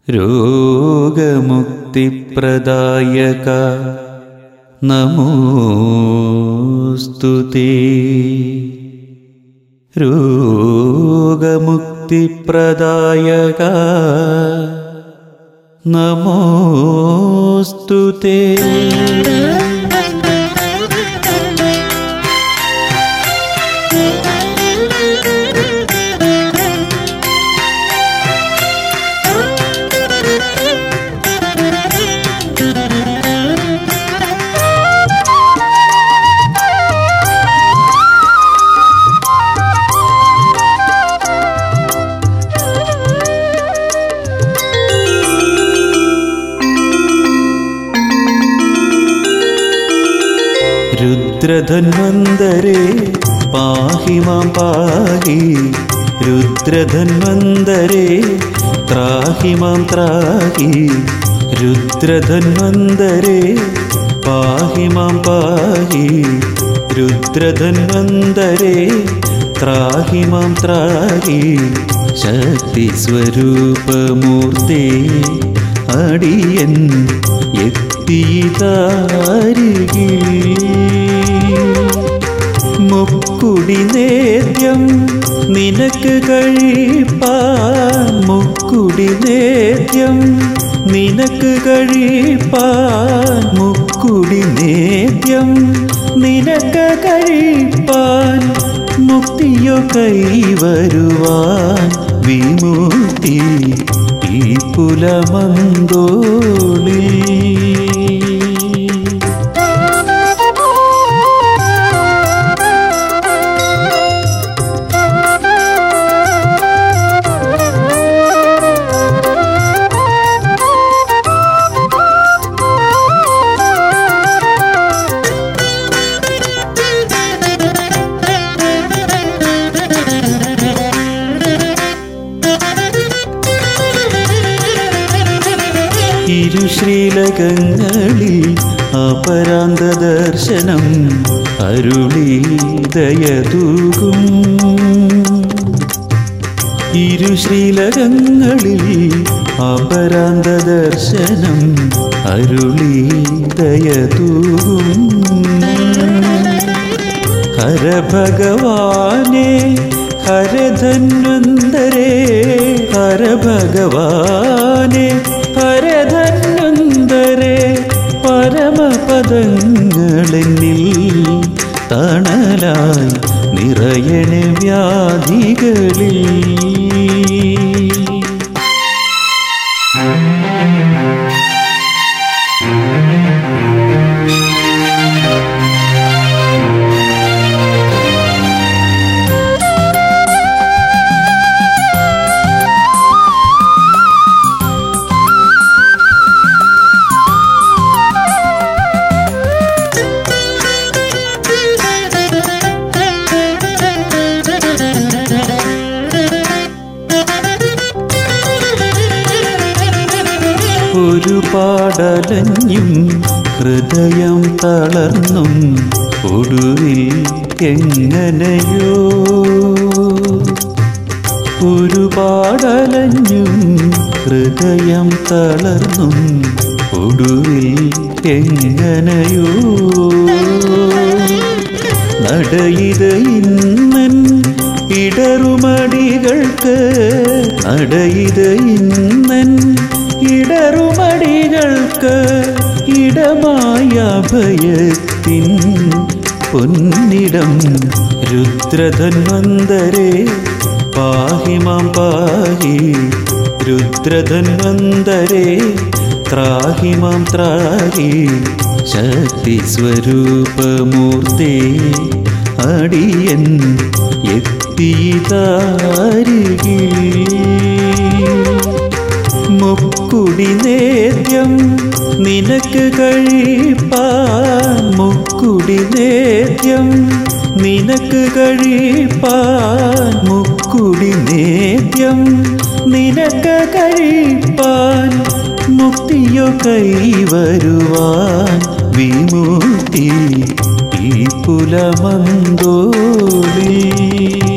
രോഗമുക്തിപ്രദായക നമോസ്തു തേ രോഗമുക്തിപ്രദായക നമോസ്തു തേ രുദ്രധന്വന്തരേ പാഹി മാം പാഹി രുദ്രധന്വന്തരേ ത്രാഹി മാം ത്രാഹി രുദ്രധന്വന്തരേ പാഹി മാം പാഹി രുദ്രധന്വന്തരേ ത്രാഹി മാം ത്രാഹി ശക്തി സ്വരൂപമൂർത്തേ അടിയൻ എത്തിയതാരികി മുക്കുടി നേദ്യം നിനക്ക് കഴിപ്പാൻ മുക്കുടി നേദ്യം നിനക്ക് കഴിപ്പാൻ മുക്കുടി നേദ്യം നിനക്ക് കഴിപ്പാൻ മുക്തിയോ കൈവരുവാൻ വിമുക്തി ഈ പുലമന്തോളി ഇരുശ്രീലകങ്ങളിൽ അപരാന്ത ദർശനം അരുളീദയതൂകും ഇരുശ്രീലകങ്ങളിൽ അപരാന്ത ദർശനം അരുളീദയതൂകും ഹരഭഗവാനെ ഹരധന്വന്തരേ ഹരഭഗവാനെ ഹരധന്വന്തരേ പരമപദങ്ങളെന്നിൽ തണലായി നിറയണ വ്യാധികളിൽ ഒരു പാടലഞ്ഞും ഹൃദയം തളർന്നും ഒടുവിൽ എങ്ങനെയോ ഒരു പാടലഞ്ഞും ഹൃദയം തളർന്നും ഒടുവിൽ എങ്ങനെയോ നടയിത് ഇന്നൻ ഇടറുമടികൾക്ക് നടയിത് ഇന്നൻ ഇടറുമടികൾക്ക് ഇടമായ ഭയത്തിൻ പൊന്നിടം രുദ്രധന്വന്തരേ പാഹി മാം പാഹി രുദ്രധന്വന്തരേ ത്രാഹി മാം ത്രാഹി ശക്തി സ്വരൂപമൂർത്തേ അടിയൻ എത്തിയതാരികി മുക്കുടി നേദ്യം നിനക്ക് കഴിപ്പാൻ മുക്കുടി നേദ്യം നിനക്ക് കഴിപ്പാൻ മുക്കുടി നേദ്യം നിനക്ക് കഴിപ്പാൻ മുക്തിയോ കൈവരുവാൻ വിമുക്തി ഈ പുലമന്തോളി